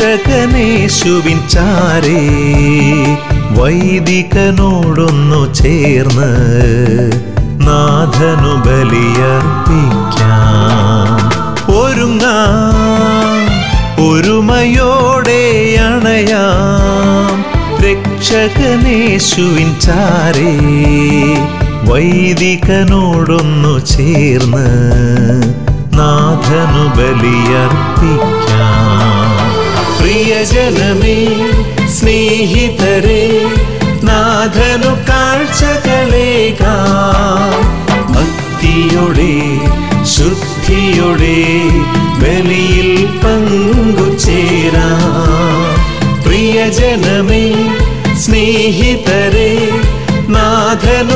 രക്ഷകനേശുവിൻ ചാരേ വൈദികനോടൊന്നു ചേർന്ന് നാഥനു ബലിയർപ്പിക്കാം ഒരുങ്ങാം ഒരുമയോടെ അണയാം രക്ഷകനേശുവിൻ ചാരേ വൈദികനോടൊന്നു ചേർന്ന് നാഥനു ബലിയർപ്പിക്കാം പ്രിയജനമേ സ്നേഹിതരെ നാഥനു കാഴ്ചകളേകാം ഭക്തിയുടെ ശുദ്ധിയുടെ ബലിയിൽ പങ്കുചേരാം പ്രിയജനമേ സ്നേഹിതരെ നാഥനു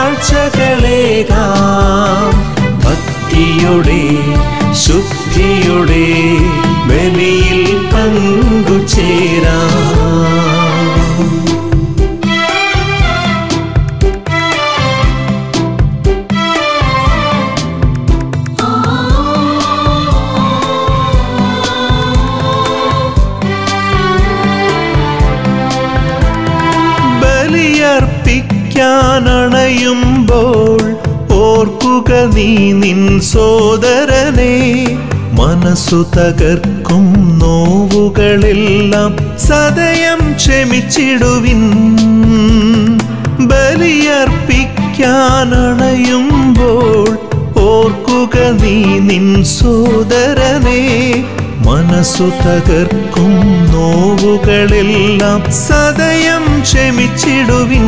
കാഴ്ചകളേകാം ഭക്തിയുടെ ശുദ്ധിയുടെ ബലിയിൽ പങ്കുചേരാം ബലിയർപ്പിക്കാനണയുമ്പോൾ ഓർക്കുക നീ നിൻ സോദരനെ മനസ്സു തകർക്കും നോവുകളെല്ലാം സദയം ക്ഷമിച്ചിടുവിൻ ബലിയർപ്പിക്കാനണയുമ്പോൾ ഓർക്കുക നീ നിൻ സോദരനെ മനസ്സു തകർക്കും നോവുകളെല്ലാം സദയം ക്ഷമിച്ചിടുവിൻ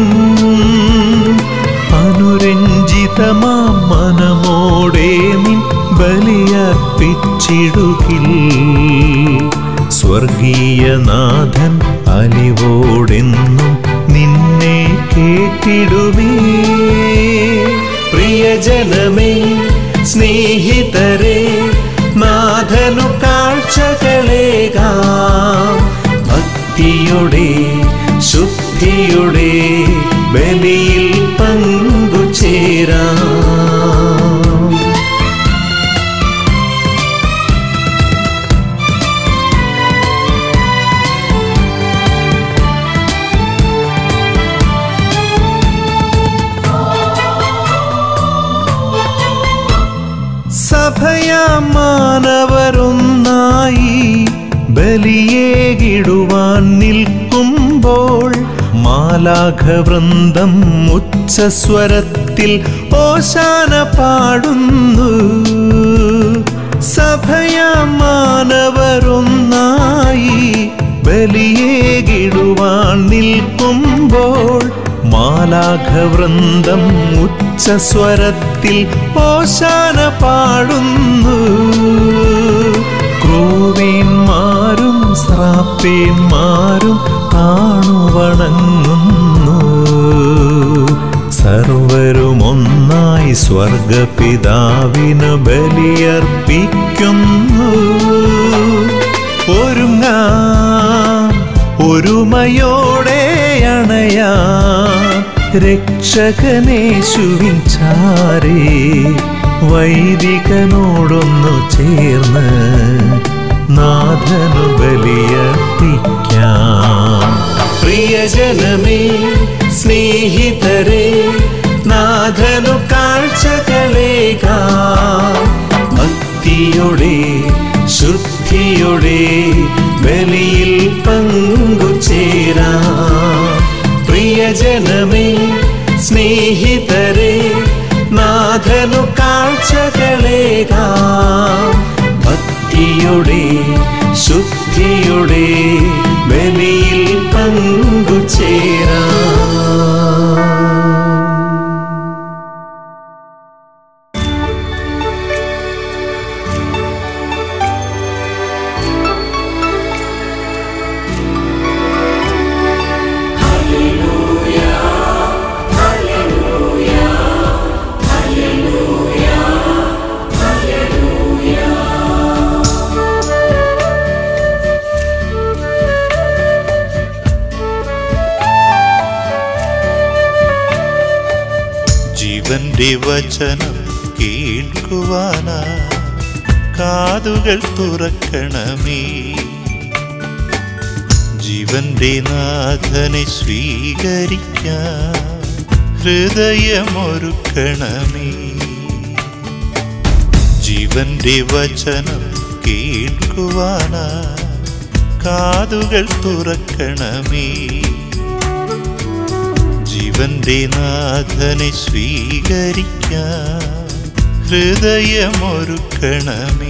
അനുരഞ്ജിതമാം മനമോടെ നിൻ ബലിയർപ്പിച്ചിടുകിൽ സ്വർഗീയനാഥൻ അലിവോടെന്നും നിന്നെ കേട്ടിടുമേ പ്രിയജനമേ സ്നേഹിതരെ നാഥനു കാഴ്ചകളേകാം ഭക്തിയുടെ ശുദ്ധിയുടെ ബലിയിൽ പങ്കുചേരാം സഭയാമാനവരൊന്നായി ബലിയേകിടുവാൻ നിൽക്കുമ്പോൾ മാലാഘവൃന്ദം ഉച്ചസ്വരത്തിൽ ഓശാന പാടുന്നു സഭയാമാനവരൊന്നായി ബലിയേകിടുവാൻ നിൽക്കുമ്പോൾ മാലാഘവൃന്ദം ഉച്ചസ്വരത്തിൽ ഓശാന പാടുന്നു ക്രൂവീന്മാരും ശ്രാപ്പേന്മാരും താണുവണങ്ങുന്നു സർവരും ഒന്നായി സ്വർഗപിതാവിന് ബലിയർപ്പിക്കുന്നു ഒരുങ്ങാം ഒരുമയോടെ അണയാം രക്ഷകനേശുവിൻ ചാരേ വൈദികനോടൊന്നു ചേർന്ന് നാഥനു ബലിയർപ്പിക്കാം പ്രിയജനമേ സ്നേഹിതരെ നാഥനു കാഴ്ചകളേകാം ഭക്തിയുടെ ശുദ്ധിയുടെ ബലിയിൽ പങ്കുചേരാം പ്രിയജനമേ സ്നേഹിതരെ നാഥനു കാഴ്ചകളേകാം ഭക്തിയുടെ ശുദ്ധിയുടെ ബലിയിൽ പങ്കുചേരാം ജീവന്റെ വചനം കേൾക്കുവാനാ കാതുകൾ തുറക്കണമേ ജീവന്റെ നാഥനെ സ്വീകരിക്കാൻ ഹൃദയമൊരുക്കണമേ ജീവന്റെ വചനം കേൾക്കുവാനാ കാതുകൾ തുറക്കണമേ ജീവന്റെ നാഥനെ സ്വീകരിക്കാൻ ഹൃദയമൊരുക്കണമേ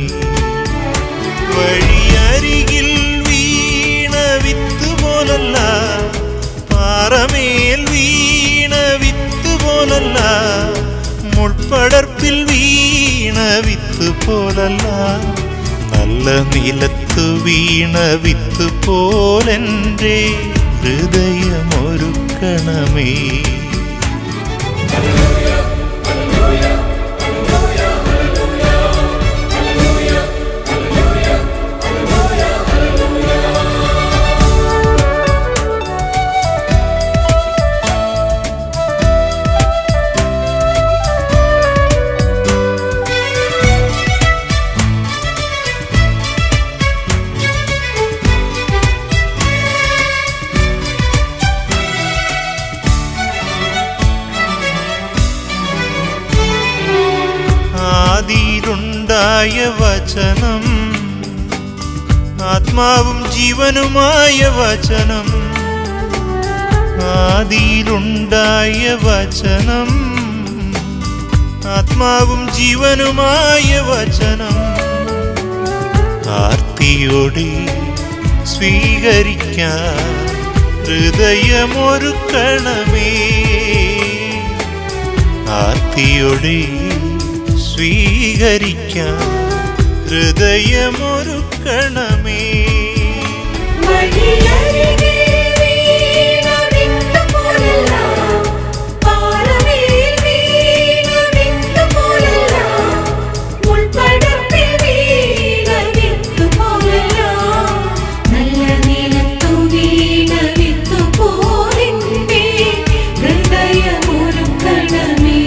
വഴിയരികിൽ വീണ വിത്ത് പോലല്ല പാറമേൽ വീണ വിത്ത് പോലല്ല മുൾപ്പടർപ്പിൽ വീണ വിത്ത് പോലല്ല നല്ല നിലത്തു വീണ വിത്ത് പോലെൻ്റെ ഹൃദയമൊരുക്കണമേ ആദിയിലുണ്ടായ വചനം ആത്മാവും ജീവനുമായ വചനം ആദിയിലുണ്ടായ വചനം ആത്മാവും ജീവനുമായ വചനം ആർത്തിയോടെ സ്വീകരിക്കാൻ ഹൃദയമൊരുക്കണമേ ആർത്തിയോടെ സ്വീകരിക്കാൻ ഹൃദയമൊരുക്കണമേ വഴിയരികിൽ വീണ വിത്ത് പോലല്ല, പാറമേൽ വീണ വിത്ത് പോലല്ല, മുൾപ്പടർപ്പിൽ വീണ വിത്ത് പോലല്ല, നല്ല നിലത്തു വീണ വിത്ത് പോലെന്റെ ഹൃദയമൊരുക്കണമേ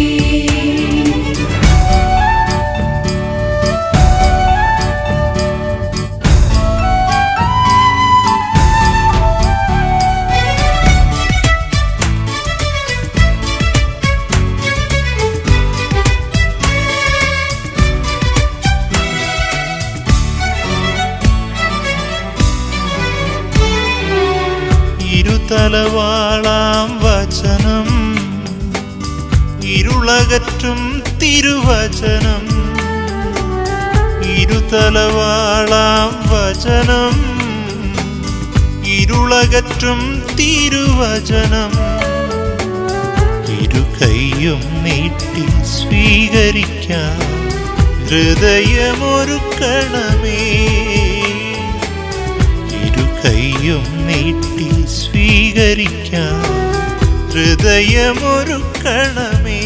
ഇരുതലവാളാം വചനം ഇരുളകറ്റും തിരുവചനം ഇരുതലവാളാം വചനം ഇരുളകറ്റും തിരുവചനം ഇരു കൈയും നീട്ടി സ്വീകരിക്കാൻ ഹൃദയമൊരുക്കണമേ ഇരു കൈയും നീട്ടി സ്വീകരിക്കാൻ ഹൃദയമൊരുക്കണമേ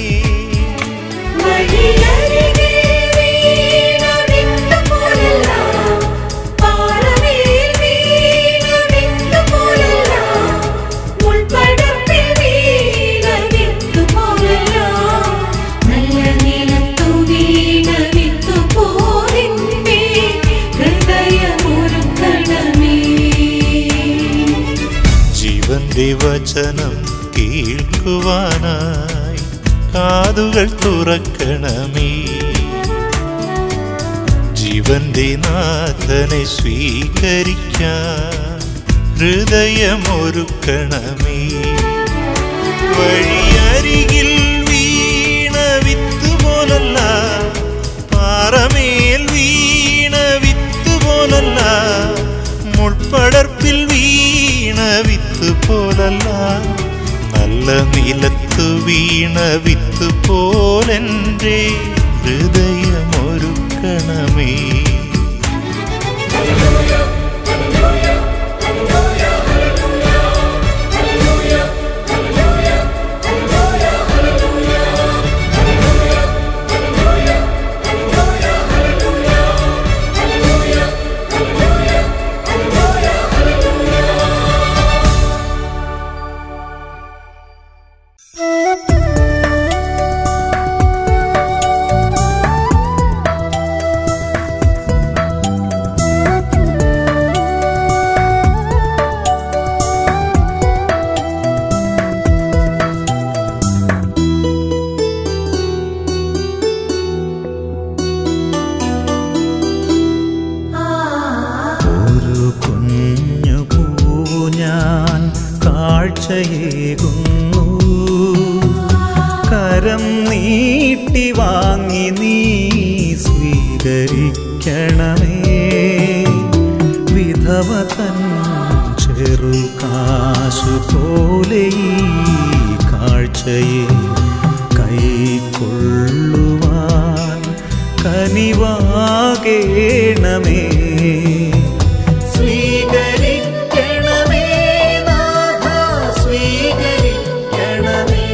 വഴിയരികിൽ വീണ വിത്ത് പോലല്ല, പാറമേൽ വീണ വിത്ത് പോലല്ല, മുൾപ്പടർപ്പിൽ വീണ വിത്ത് പോലല്ല, നല്ല നിലത്തു വീണ വിത്ത് പോലെന്റെ ഹൃദയമൊരുക്കണമേ ജീവന്റെ വചനം കേൾക്കുവാനായി കാതുകൾ തുറക്കണമേ ജീവന്റെ നാഥനെ സ്വീകരിക്കാൻ ഹൃദയമൊരുക്കണമേ വഴിയരികിൽ വീണ വിത്ത് പോലല്ല പാറമേൽ വീണ വിത്ത് പോലല്ല മുൾപ്പടർപ്പിൽ വീണ വിത്ത് പോലല്ല നല്ല നിലത്തു വീണ വിത്ത് പോലെൻ്റെ ഹൃദയമൊരുക്കണമേ ും കരം നീട്ടി വാങ്ങി നീ സ്വീകരിക്കണമേ വിധവ തൻ ചെറുകാശു പോലെ ഈ കാഴ്ചയെ കൈക്കൊള്ളുവാൻ കനിവാകേണമേ സ്വീകരിക്കണമേ നാഥ സ്വീകരിക്കണമേ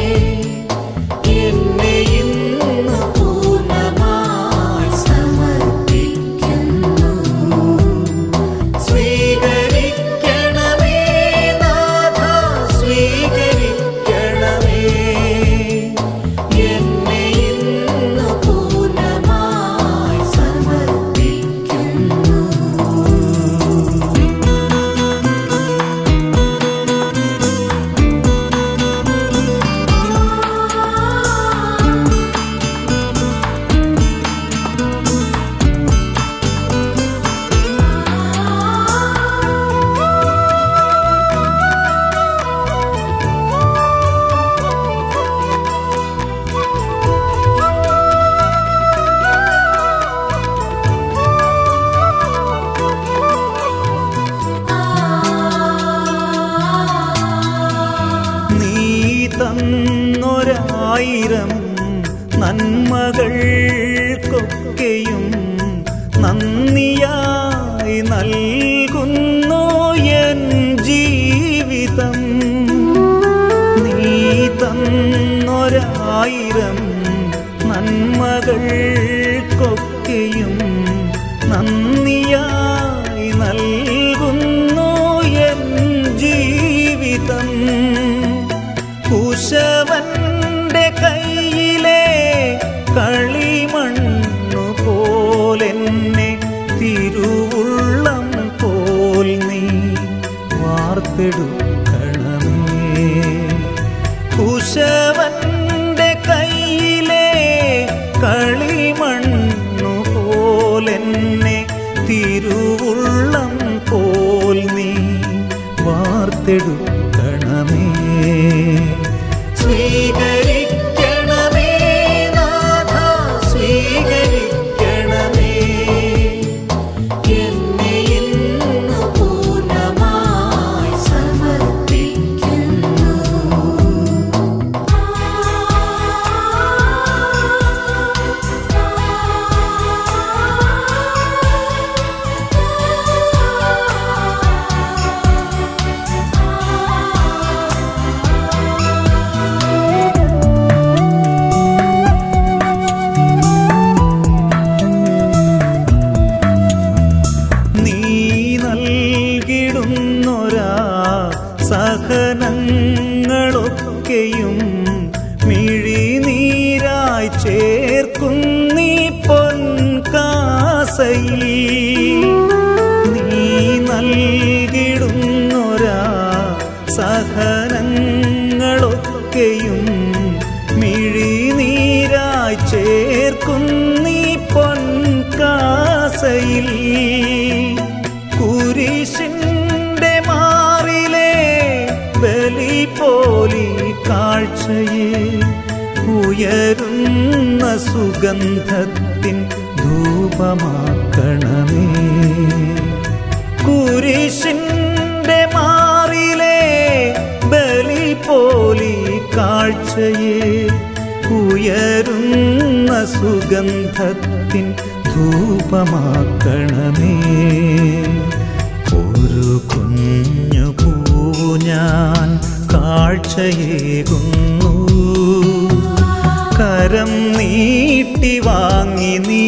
എന്നെ ഇന്ന് പൂർണ്ണമായി സമർപ്പിക്കുന്നു സ്വീകരിക്കണമേ നാഥ സ്വീകരിക്കണമേ എന്നെ ഇന്ന് പൂർണ്ണമായി സമർപ്പിക്കുന്നു നീ തന്നൊരായിരം നന്മകൾക്കൊക്കെയും നന്ദിയായി നൽകുന്നു എൻ ജീവിതം നീ തന്നൊരായിരം നന്മകൾക്കൊക്കെയും നന്ദിയായി നൽകുന്നു എൻ ജീവിതം കുശവന്റെ കയ്യിലെ കളിമണ്ണു പോലെന്നെ തിരുവുള്ളം പോൽ നീ വാർത്തെടുക്കണമേ കുശവന്റെ കയ്യിലെ കളിമണ്ണു പോലെന്നെ തിരുവുള്ളം പോൽ നീ വാർത്തെടുക്കണമേ സ്വീകരിക്കണമേ നാഥ സ്വീകരിക്കണമേ എന്നെ ഇന്ന് പൂർണ്ണമായി സമർപ്പിക്കുന്നു നീ നൽകിടുന്നൊരാ സഹനങ്ങളൊക്കെയും മിഴിനീരായി ചേർക്കുന്നീ പൊൻകാസയിൽ നീ നൽകിടുന്നൊരാ സഹനങ്ങളൊക്കെയും മിഴിനീരായി ചേർക്കുന്നീ പൊൻകാസയിൽ കുരിശിന്റെ മാറിലെ ബലി പോലി കാഴ്ചയെ ഉയരുന്ന സുഗന്ധത്തിൻ ധൂപമാക്കണമേ കുരിശിന്റെ മാറിലെ ബലി പോലി കാഴ്ചയെ ഉയരുന്ന സുഗന്ധത്തിൻ ധൂപമാക്കണമേ ഒരു കുഞ്ഞു പൂവു ഞാൻ കാഴ്ചയേകുന്നു കരം നീട്ടി വാങ്ങി നീ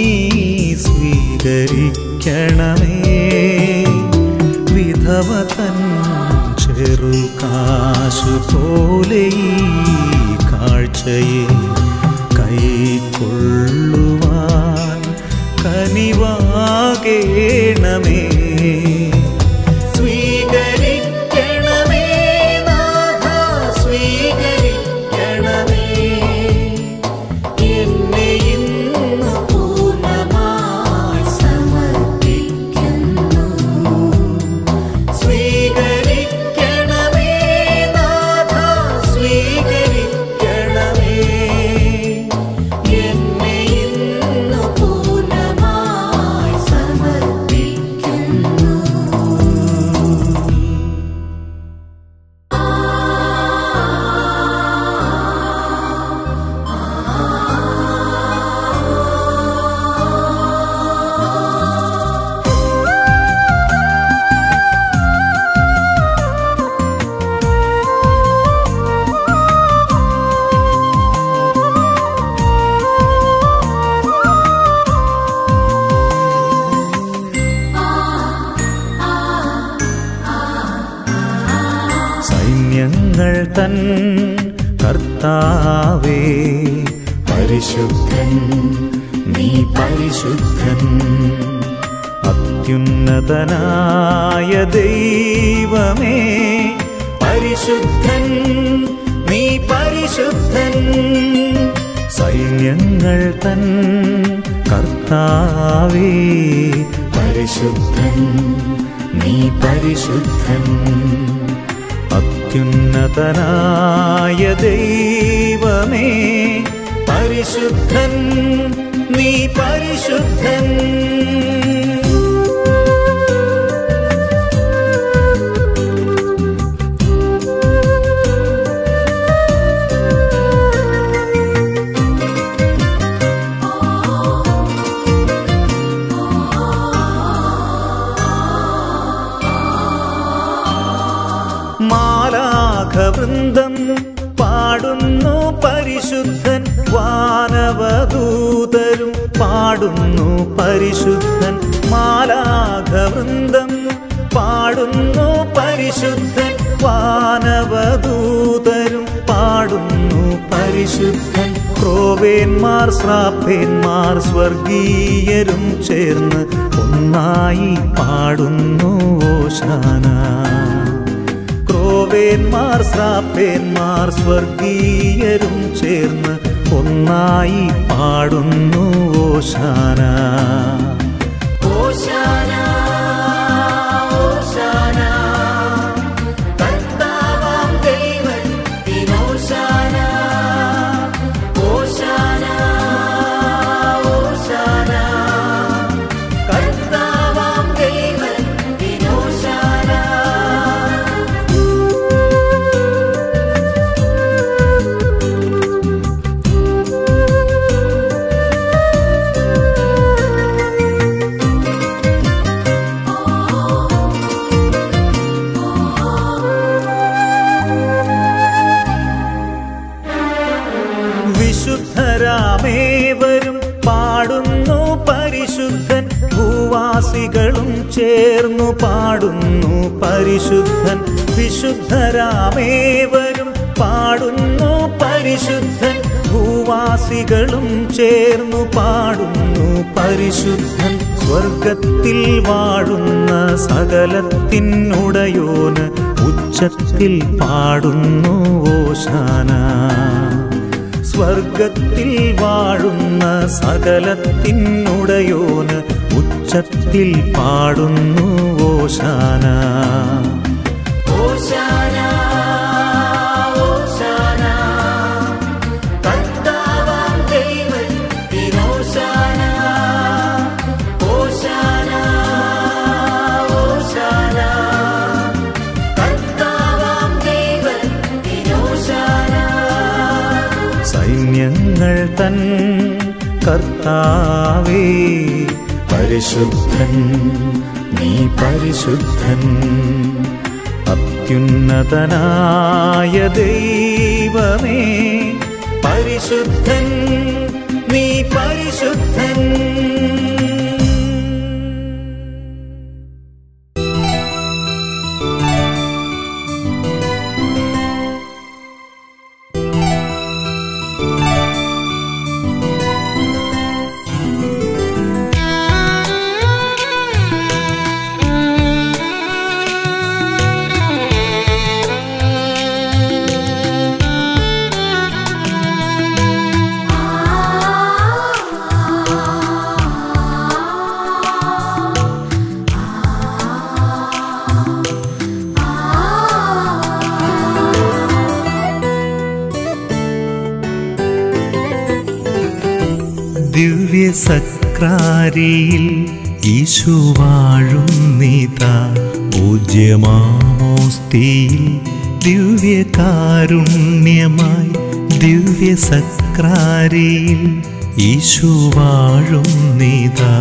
സ്വീകരിക്കണമേ വിധവ തൻ ചെറുകാശു പോലെ ഈ കാഴ്ചയെ കൈക്കൊള്ളുവാൻ കനിവാകേണമേ സ്വീകരിക്കണമേ നാഥ സ്വീകരിക്കണമേ എന്നെ ഇന്ന് പൂർണ്ണമായി സമർപ്പിക്കുന്നു സ്വീകരിക്കണമേ നാഥ സ്വീകരിക്കണമേ തൻ കർത്താവേ പരിശുദ്ധൻ നീ പരിശുദ്ധൻ അത്യുന്നതനായ ദൈവമേ പരിശുദ്ധൻ നീ പരിശുദ്ധൻ സൈന്യങ്ങൾ തൻ കർത്താവേ പരിശുദ്ധൻ നീ പരിശുദ്ധൻ അത്യുന്നതനായ ദൈവമേ പരിശുദ്ധൻ നീ പരിശുദ്ധൻ മാലാഘവൃന്ദം പാടുന്നു പരിശുദ്ധൻ വാനവദൂതരും പാടുന്നു പരിശുദ്ധൻ മാലാഘവൃന്ദം പാടുന്നു പരിശുദ്ധൻ വാനവദൂതരും പാടുന്നു പരിശുദ്ധൻ ക്രോവേന്മാർ ശ്രാപ്പേന്മാർ സ്വർഗീയരും ചേർന്ന് ഒന്നായി പാടുന്നു ഓശാന ക്രോവേന്മാർ ശ്രാപ്പേന്മാർ സ്വർഗീയരും ചേർന്ന് ഒന്നായി പാടുന്നു ഓശാന ഓശാന ഓശാന കർത്താവാം ദൈവത്തിനോശാന ഓശാന ഓശാന കർത്താവാം ദൈവത്തിനോശാന വിശുദ്ധരാമേവരും പാടുന്നു പരിശുദ്ധൻ ഭൂവാസികളും ചേർന്നു പാടുന്നു പരിശുദ്ധൻ വിശുദ്ധരാമേവരും പാടുന്നു പരിശുദ്ധൻ ഭൂവാസികളും ചേർന്നു പാടുന്നു പരിശുദ്ധൻ സ്വർഗത്തിൽ വാഴുന്ന സകലത്തിനുടയോന് ഉച്ചത്തിൽ പാടുന്നു ഓശാന സ്വർഗത്തിൽ വാഴുന്ന സകലത്തിനുടയോന് ഉച്ചത്തിൽ പാടുന്നു ഓശാന ഓശാന ഓശാന കർത്താവാം ദൈവത്തിനോശാന ഓശാന ഓശാന കർത്താവാം ദൈവത്തിനോശാന സൈന്യങ്ങൾ തൻ കർത്താവേ പരിശുദ്ധൻ നീ പരിശുദ്ധൻ അത്യുന്നതനായ ദൈവമേ പരിശുദ്ധൻ നീ പരിശുദ്ധൻ ദിവ്യസക്രാരിയിൽ ഈശു വാഴും നീതാ പൂജ്യമാമോസ്തിയിൽ ദിവ്യകാരുണ്യമായി ദിവ്യസക്രാരിയിൽ ഈശു വാഴും നീതാ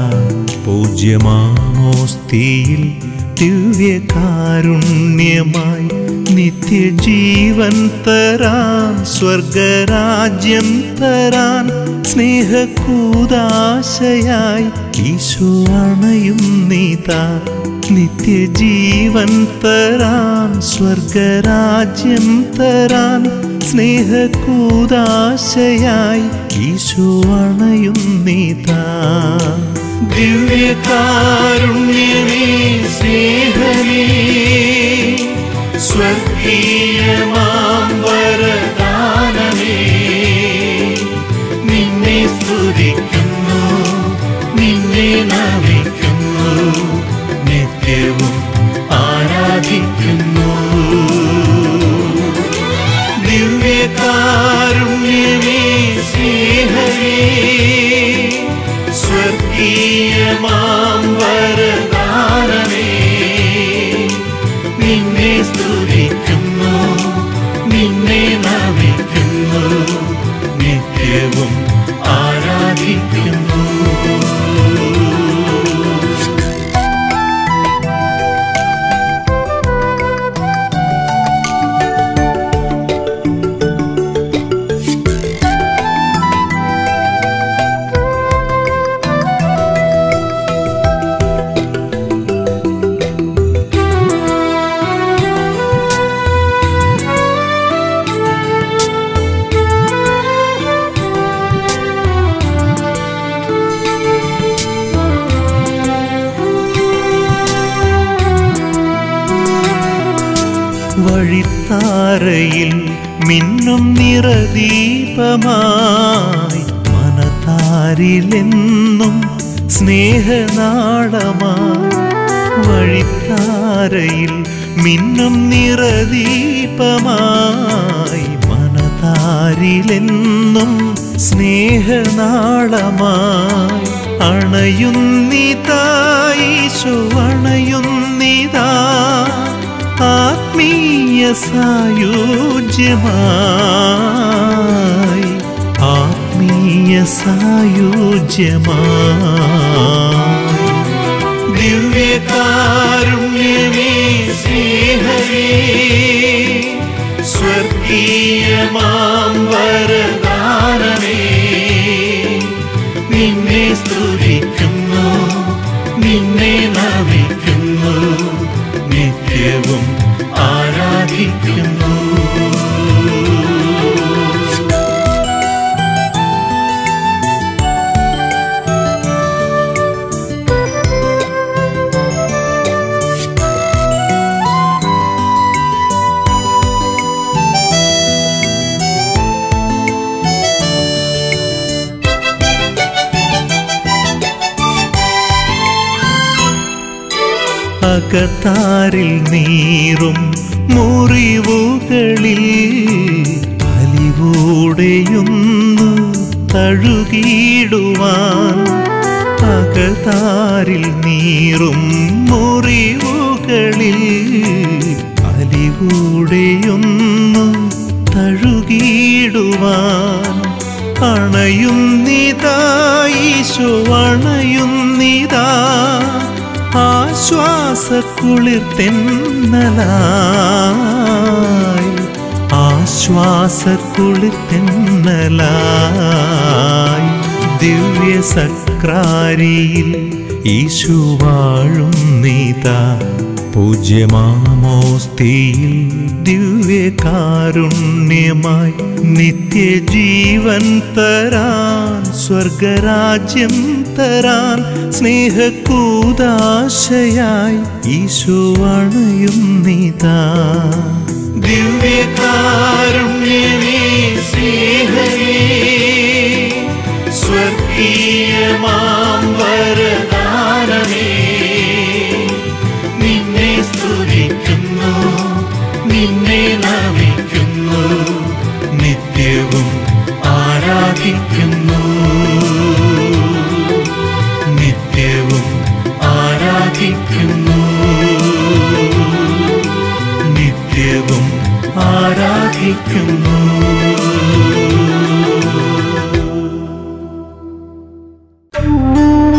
പൂജ്യമാമോസ്തിയിൽ ദിവ്യകാരുണ്യമായി നിത്യജീവൻ തരാൻ സ്വർഗരാജ്യം തരാൻ സ്നേഹക്കൂതാശയായി ഈശോ അണയും നീതാ നിത്യജീവൻ തരാൻ സ്വർഗരാജ്യം തരാൻ സ്നേഹക്കൂതാശയായി ഈശോ അണയും നീതാ ദിവ്യകാരുണ്യമേ സ്നേഹമേ സ്വർഗീയമാം വരദാനമേ നിന്നെ സ്തുതിക്കുന്നു നിന്നെ നമിക്കുന്നു നിത്യവും ആരാധിക്കുന്നു ദിവ്യകാരുണ്യമേ സ്നേഹമേ സ്വർഗീയമാം വരദാനമേ നിന്നെ സ്തുതിക്കുന്നു നിന്നെ നമിക്കുന്നു നിത്യവും ആരാധിക്കുന്നു വഴിത്താരയിൽ മിന്നും നിറദീപമായി മനതാരിലെന്നും സ്നേഹനാളമായി വഴിത്താരയിൽ മിന്നും നിറദീപമായി മനതാരിലെന്നും സ്നേഹനാളമായി അണയുന്നിതായിശോ അണയുന്നിതാ ആത്മീയ സായുജ്യമായി ആത്മീയ സായുജ്യമായി ദിവ്യകാരുണ്യമേ സ്നേഹമേ സ്വർഗീയമാം വരദാനമേ നിന്നെ സ്തുതിക്കുന്നു നിന്നെ നമിക്കുന്നു നിത്യവും ആരാധിക്കുന്നു അകത്താരിൽ നീറും മുറിവുകളിൽ അലിവൂടെയൊന്നു തഴുകിയിടുവാൻ അകത്താരിൽ നീറും മുറിവുകളിൽ അലിവൂടെയൊന്നു തഴുകിയിടുവാൻ അണയുന്നിതാ ഈശോ അണയുന്നിതാ ആശ്വാസക്കുളിർ തെന്നലായി ആശ്വാസക്കുളിർ തെന്നലായി ദിവ്യ സക്രാരിയിൽ ഈശു വാഴും നീതാ പൂജ്യമാമോസ്തിയിൽ ദിവ്യകാരുണ്യമായി നിത്യജീവൻ തരാൻ സ്വർഗരാജ്യം തരാൻ സ്നേഹക്കൂതാശയായി ഈശോ അണയും നീതാ ദിവ്യകാരുണ്യമേ സ്നേഹമേ സ്വർഗീയമാം വരദാനമേ നിന്നെ സ്തുതിക്കുന്നു നിന്നെ നമിക്കുന്നു നിത്യവും ആരാധിക്കുന്നു നിത്യവും ആരാധിക്കുന്നു നിത്യവും ആരാധിക്കുന്നു Thank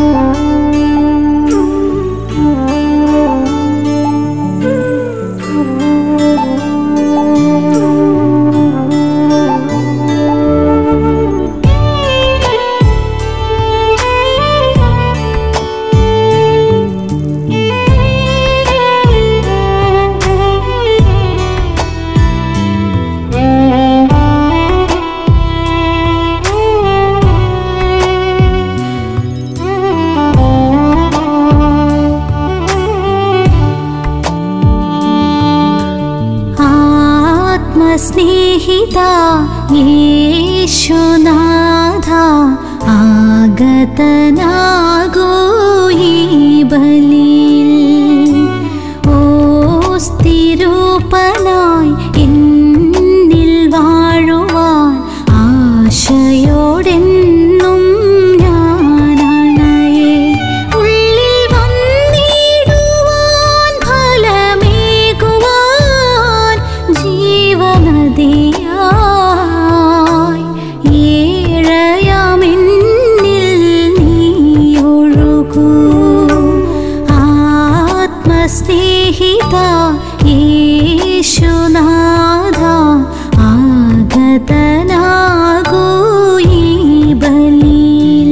ആഗതനാകൂ ഈ ബലിയിൽ ഓ സ്ഥിരൂപനായി എന്നിൽ വാഴുവാൻ ആശയോടെന്നും ഞാനണയേ ഉള്ളിൽ വന്നിടുവാൻ ഫലമേകുവാൻ ജീവനദിയായി ഏഴയാമെന്നിൽ നീയൊഴുകൂ ആത്മസ്നേഹിത യേശുനാഥ ആഗതനാകൂ ഈ ബലിയിൽ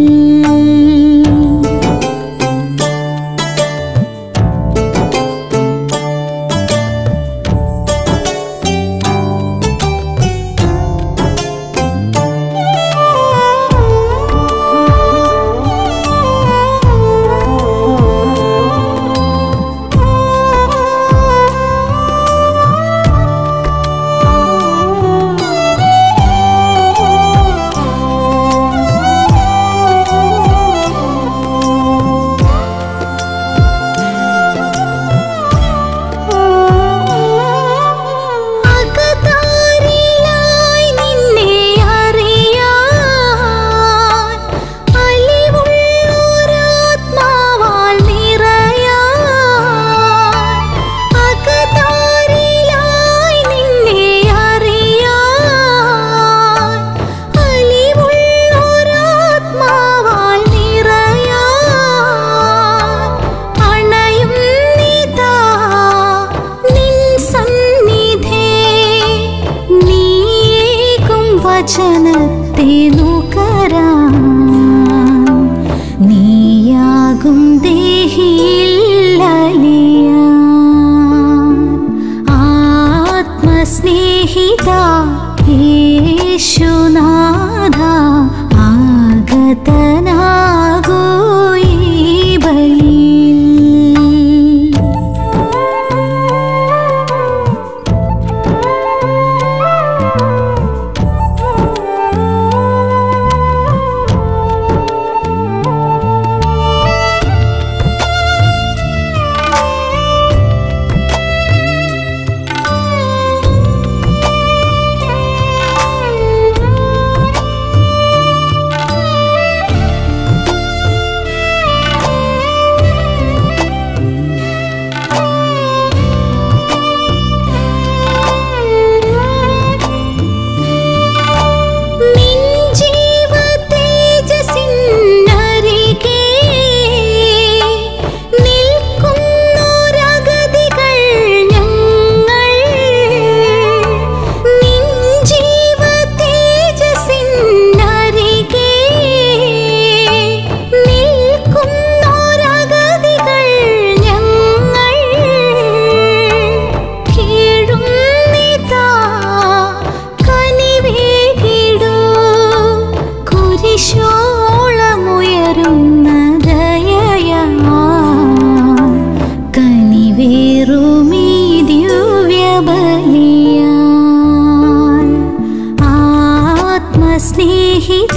അകതാരിലായി നിന്നെ അറിയാൻ അലിവുള്ളൊരാത്മാവാൽ നിറയാൻ അകതാരിലായി നിന്നെ അറിയാൻ അലിവുള്ളൊരാത്മാവാൽ നിറയാൻ അണയും നിതാ നിൻ സന്നിധേ നീക്കും വചനത്തെ നുകരാൻ നീയാകും ദേഹിയില്ലലിയാൻ ആത്മസ്നേഹിത യേശുനാഥ ആഗതനാകൂ ഈ ബലിയിൽ നിൻ ജീവതേജസ്സിനരികെ നിൽക്കുന്നൊരഗതികൾ ഞങ്ങൾ. നിൻ ജീവതേജസ്സിനരികെ നിൽക്കുന്നൊരഗതികൾ ഞങ്ങൾ. കീഴുന്നിതാ കനിവേകിടൂ കുരിശോളമുയരുന്ന ദയയാ കനിവേറുമീ ദിവ്യബലിയാൽ ആത്മസ്നേഹിത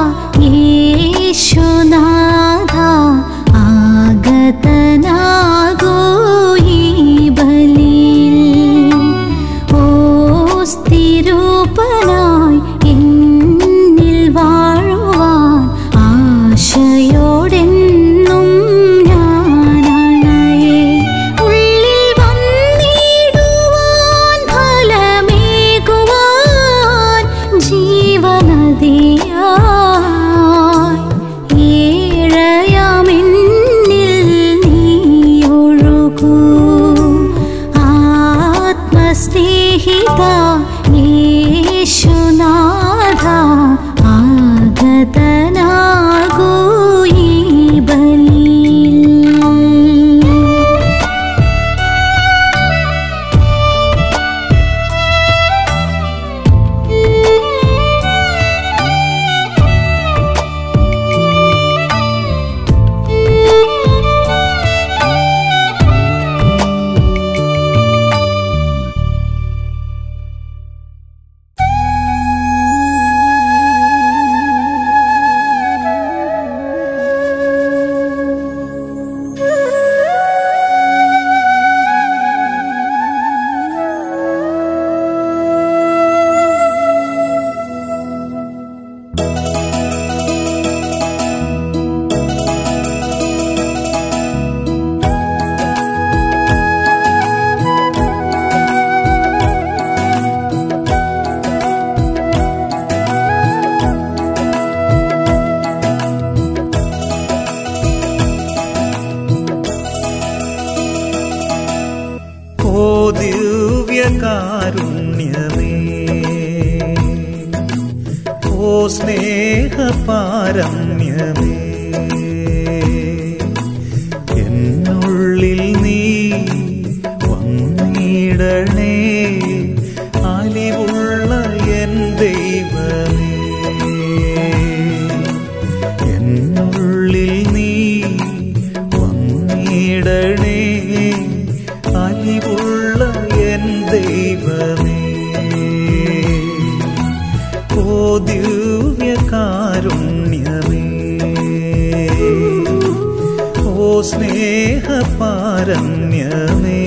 യേശുനാഥ ആഗതനാകൂ ഈ ബലിയിൽ ഓ സ്ഥിരൂപനായി എന്നിൽ വാഴുവാൻ ആശയോടെന്നും ഞാനണയേ ഉള്ളിൽ വന്നിടുവാൻ ഫലമേകുവാൻ ജീവനദിയായി ഏഴയാമെന്നിൽ നീയൊഴുകൂ ആത്മസ്നേഹിത യേശുനാഥ ആഗതനാകൂ ഈ ബലിയിൽ സ്നേഹപാരമ്യമേ എന്നുള്ളിൽ നീ വന്നിടണേ അലിവുള്ള എൻ ദൈവമേ എന്നുള്ളിൽ നീ വന്നിടണേ അലിവുള്ള എൻ ദൈവമേ ഓ ദിവ്യകാരുണ്യമേ ഓ സ്നേഹപാരമ്യമേ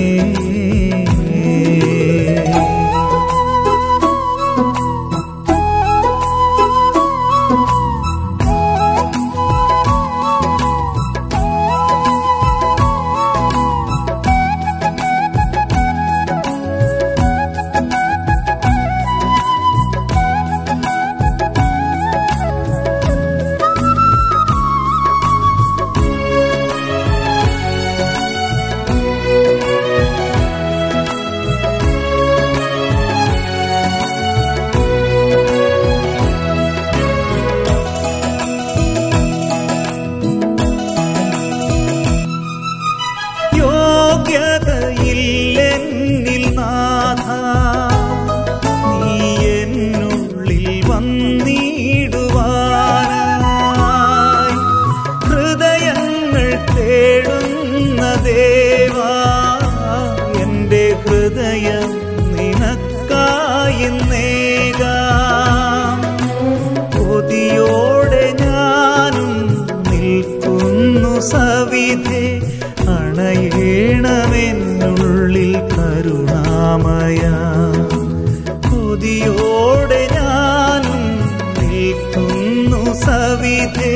യോഗ്യതയില്ലെന്നിൽ നാഥ നീ എന്നുള്ളിൽ വന്നിടുവാനായി ഹൃദയങ്ങൾ തേടുന്ന ദേവാ എൻ്റെ ഹൃദയം നിനക്കായി നേകാം കൊതിയോടെ ഞാനും നിൽക്കുന്നു സവിധേ അണയേണമെന്നുള്ളിൽ കരുണാമയ കൊതിയോടെ ഞാനും നിൽക്കുന്നു സവിധേ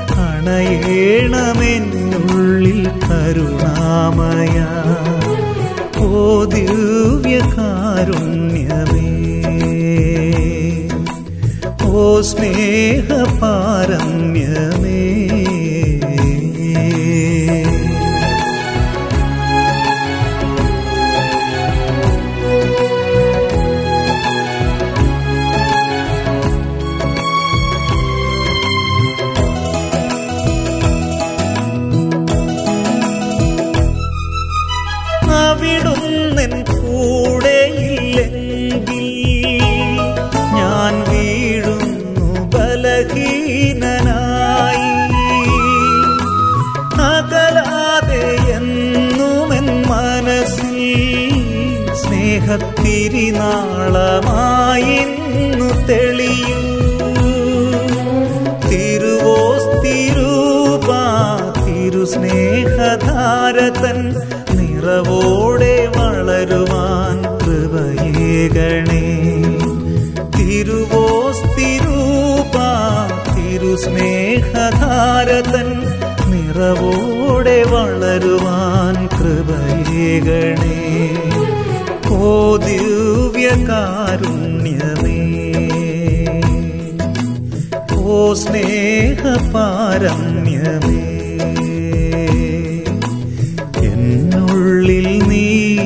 അണയേണമെന്നുള്ളിൽ കരുണാമയ ഓ ദിവ്യകാരുണ്യമേ ഓ സ്നേഹപാരമ്യമേ അവിടുന്നെൻ കൂടെയില്ലെങ്കിൽ ഞാൻ വീഴുന്നു ബലഹീനനായി അകലാതെ എന്നുമെൻ മനസ്സിൽ സ്നേഹത്തിരിനാളമായിന്നു തെളിയൂ തിരുവോസ്തിരൂപ തിരുസ്നേഹധാരതൻ നിറവോടെ വളരുവാൻ കൃപയേകണേ തിരുവോസ്തിരൂപ തിരുസ്നേഹധാരതൻ നിറവോടെ വളരുവാൻ കൃപയേകണേ ഓ ദിവ്യകാരുണ്യമേ ഓ സ്നേഹപാരമ്യമേ എന്നുള്ളിൽ നീ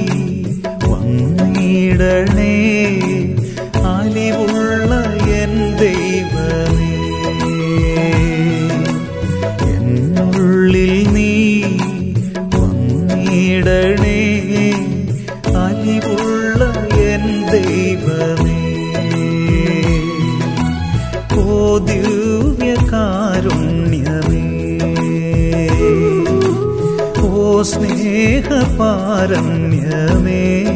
വന്നിടണേ അലിവുള്ള എൻ ദൈവമേ എന്നുള്ളിൽ നീ വന്നിടണേ അലിവുള്ള എൻ ദൈവമേ ഓ ദിവ്യകാരുണ്യമേ ഓ സ്നേഹപാരമ്യമേ